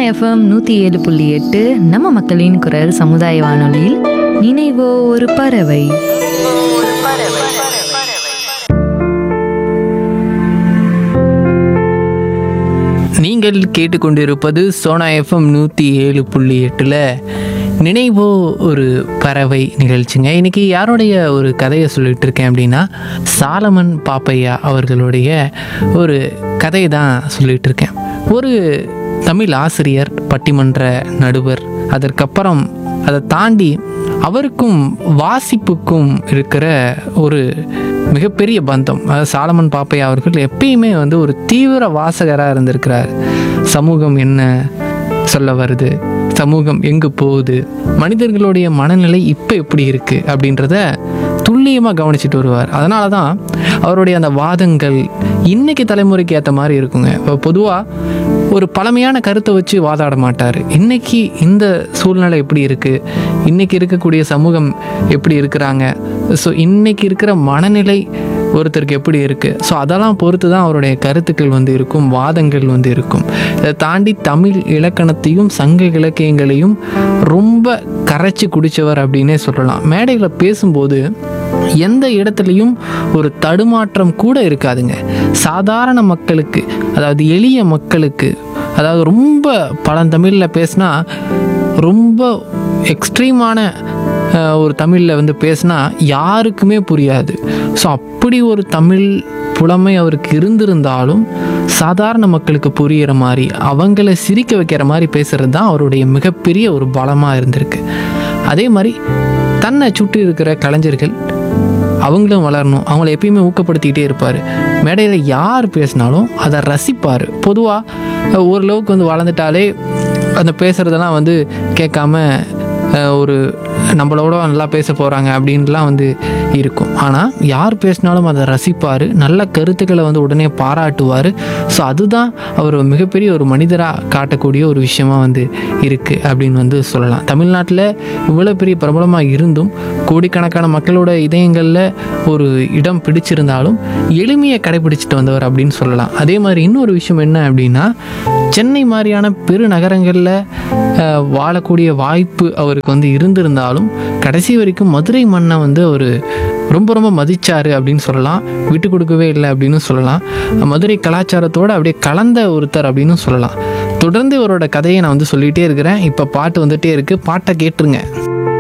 FM நூற்றி ஏழு புள்ளி எட்டு நம்ம மக்களின் குரல் சமுதாய வானொலியில் நினைவோ ஒரு பறவை நீங்கள் கேட்டுக்கொண்டிருப்பது சோனா எஃப்எம் நூற்றி ஏழு புள்ளி எட்டில் நினைவோ ஒரு பறவை நிகழ்ச்சிங்க இன்னைக்கு யாருடைய ஒரு கதையை சொல்லிட்டு இருக்கேன் அப்படின்னா சாலமன் பாப்பையா அவர்களுடைய ஒரு கதையை தான் சொல்லிட்டு இருக்கேன் ஒரு தமிழ் ஆசிரியர் பட்டிமன்ற நடுவர் அதற்கப்புறம் அதை தாண்டி அவருக்கும் வாசிப்புக்கும் இருக்கிற ஒரு மிகப்பெரிய பந்தம் அதாவது சாலமன் பாப்பையா அவர்கள் எப்பயுமே வந்து ஒரு தீவிர வாசகராக இருந்திருக்கிறார் சமூகம் என்ன சொல்ல வருது சமூகம் எங்கு போகுது மனிதர்களுடைய மனநிலை இப்போ எப்படி இருக்குது அப்படின்றத துல்லியமாக கவனிச்சிட்டு வருவார் அதனால தான் அவருடைய அந்த வாதங்கள் இன்னைக்கு தலைமுறைக்கு ஏற்ற மாதிரி இருக்குங்க இப்போ பொதுவாக ஒரு பழமையான கருத்தை வச்சு வாதாட மாட்டார் இன்னைக்கு இந்த சூழ்நிலை எப்படி இருக்குது இன்னைக்கு இருக்கக்கூடிய சமூகம் எப்படி இருக்கிறாங்க ஸோ இன்னைக்கு இருக்கிற மனநிலை ஒருத்தருக்கு எப்படி இருக்குது ஸோ அதெல்லாம் பொறுத்து தான் அவருடைய கருத்துக்கள் வந்து இருக்கும் வாதங்கள் வந்து இருக்கும் இதை தாண்டி தமிழ் இலக்கணத்தையும் சங்க இலக்கியங்களையும் ரொம்ப கரைச்சி குடித்தவர் அப்படின்னே சொல்லலாம் மேடையில் பேசும்போது எந்த இடத்துலையும் ஒரு தடுமாற்றம் கூட இருக்காதுங்க சாதாரண மக்களுக்கு அதாவது எளிய மக்களுக்கு அதாவது ரொம்ப பழந்தமிழில் பேசினா ரொம்ப எக்ஸ்ட்ரீமான அஹ், ஒரு தமிழில் வந்து பேசினா யாருக்குமே புரியாது ஸோ அப்படி ஒரு தமிழ் புலமை அவருக்கு இருந்திருந்தாலும் சாதாரண மக்களுக்கு புரியிற மாதிரி அவங்கள சிரிக்க வைக்கிற மாதிரி பேசுகிறது தான் அவருடைய மிகப்பெரிய ஒரு பலமாக இருந்திருக்கு அதே மாதிரி தன்னை சுற்றி இருக்கிற கலைஞர்கள் அவங்களும் வளரணும் அவங்கள எப்பயுமே ஊக்கப்படுத்திக்கிட்டே இருப்பார் மேடையில் யார் பேசினாலும் அதை ரசிப்பார் பொதுவாக ஓரளவுக்கு வந்து வளர்ந்துட்டாலே அந்த பேசுகிறதெல்லாம் வந்து கேட்காம அஹ், ஒரு நம்மளோட நல்லா பேச போகிறாங்க அப்படின்லாம் வந்து இருக்கும் ஆனால் யார் பேசினாலும் அதை ரசிப்பார் நல்ல கருத்துக்களை வந்து உடனே பாராட்டுவார் ஸோ அதுதான் அவர் மிகப்பெரிய ஒரு மனிதராக காட்டக்கூடிய ஒரு விஷயமா வந்து இருக்குது அப்படின்னு வந்து சொல்லலாம் தமிழ்நாட்டில் இவ்வளோ பெரிய பிரபலமாக இருந்தும் கோடிக்கணக்கான மக்களோட இதயங்களில் ஒரு இடம் பிடிச்சிருந்தாலும் எளிமையை கடைபிடிச்சிட்டு வந்தவர் அப்படின்னு சொல்லலாம் அதே மாதிரி இன்னொரு விஷயம் என்ன அப்படின்னா சென்னை மாதிரியான பெருநகரங்களில் அஹ், வாழக்கூடிய வாய்ப்பு அவருக்கு வந்து இருந்திருந்தாலும் கடைசி வரைக்கும் மதுரை மண்ணை வந்து அவர் ரொம்ப ரொம்ப மதிச்சாரு அப்படின்னு சொல்லலாம் விட்டு கொடுக்கவே இல்லை அப்படின்னு சொல்லலாம் மதுரை கலாச்சாரத்தோடு அப்படியே கலந்த ஒருத்தர் அப்படின்னு சொல்லலாம் தொடர்ந்து இவரோட கதையை நான் வந்து சொல்லிகிட்டே இருக்கிறேன் இப்போ பாட்டு வந்துட்டே இருக்குது பாட்டை கேட்டுருங்க